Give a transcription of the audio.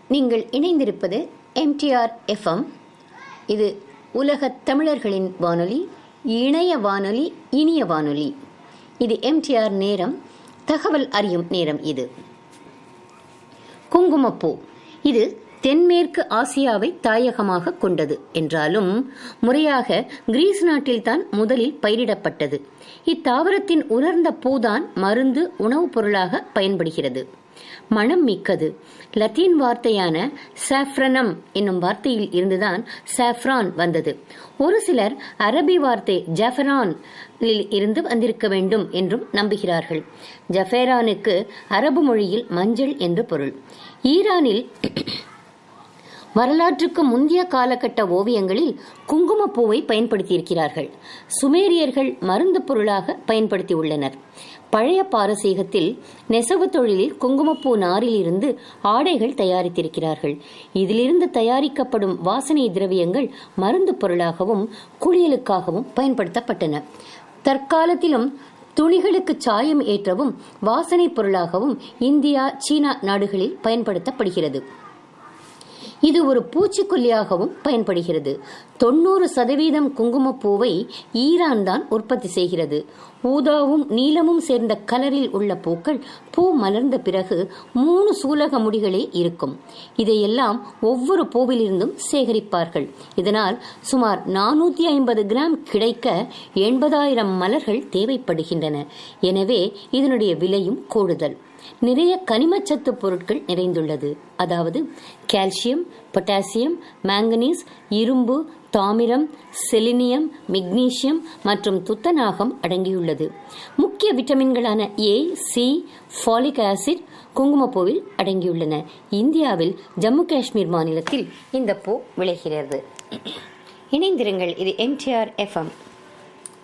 நீங்கள் இணைந்திருப்பது MTR FM இது உலகத் தமிழர்களின் வானொலி இணைய வானொலி இனிய வானொலி இது எம்டிஆர் நேரம் தகவல் அறியும் நேரம் இது குங்குமப்பூ இது தென்மேற்கு ஆசியாவை தாயகமாக கொண்டது என்றாலும் முறையாக கிரீஸ் நாட்டில்தான் முதலில் பயிரிடப்பட்டது இத்தாவரத்தின் உலர்ந்த பூதான் மருந்து உணவுப் பொருளாக பயன்படுகிறது மனம் மிக்கது லத்தீன் வார்த்தையான சாஃப்ரனம் என்னும் வார்த்தையில் இருந்துதான் சாஃப்ரான் வந்தது ஒரு சிலர் அரபி வார்த்தை ஜஃபரான் இருந்து வந்திருக்க வேண்டும் என்றும் நம்புகிறார்கள் ஜஃபேரானுக்கு அரபு மொழியில் மஞ்சள் என்று பொருள் ஈரானில் வரலாற்றுக்கு முந்தைய காலகட்ட ஓவியங்களில் குங்குமப்பூவை பயன்படுத்தியிருக்கிறார்கள் சுமேரியர்கள் மருந்து பொருளாக பயன்படுத்தியுள்ளனர் பழைய பாரசீகத்தில் நெசவு தொழிலில் குங்குமப்பூ நாரில் இருந்து ஆடைகள் தயாரித்திருக்கிறார்கள் இதிலிருந்து தயாரிக்கப்படும் வாசனை திரவியங்கள் மருந்து பொருளாகவும் குளியலுக்காகவும் பயன்படுத்தப்பட்டன தற்காலத்திலும் துணிகளுக்கு சாயம் ஏற்றவும் வாசனை பொருளாகவும் இந்தியா சீனா நாடுகளில் பயன்படுத்தப்படுகிறது இது ஒரு பூச்சிக்கொல்லியாகவும் பயன்படுகிறது தொண்ணூறு சதவீதம் குங்குமப்பூவை ஈரான் தான் உற்பத்தி செய்கிறது ஊதாவும் நீலமும் சேர்ந்த கலரில் உள்ள பூக்கள் பூ மலர்ந்த பிறகு மூணு சூலக முடிகளே இருக்கும் இதையெல்லாம் ஒவ்வொரு பூவிலிருந்தும் சேகரிப்பார்கள் இதனால் சுமார் நானூத்தி ஐம்பது கிராம் கிடைக்க எண்பதாயிரம் மலர்கள் தேவைப்படுகின்றன எனவே இதனுடைய விலையும் கூடுதல் நிறைய கனிமச்சத்து பொருட்கள் நிறைந்துள்ளது அதாவது கால்சியம் பொட்டாசியம் மாங்கனீஸ் இரும்பு தாமிரம் செலினியம் மெக்னீசியம் மற்றும் துத்தநாகம் அடங்கியுள்ளது முக்கிய விட்டமின்களான ஏ சி ஃபாலிக் ஆசிட் குங்குமப்பூவில் அடங்கியுள்ளன இந்தியாவில் ஜம்மு காஷ்மீர் மாநிலத்தில் இந்த பூ விளைகிறது இணைந்திருங்கள் இது எம்டிஆர் எஃப்எம்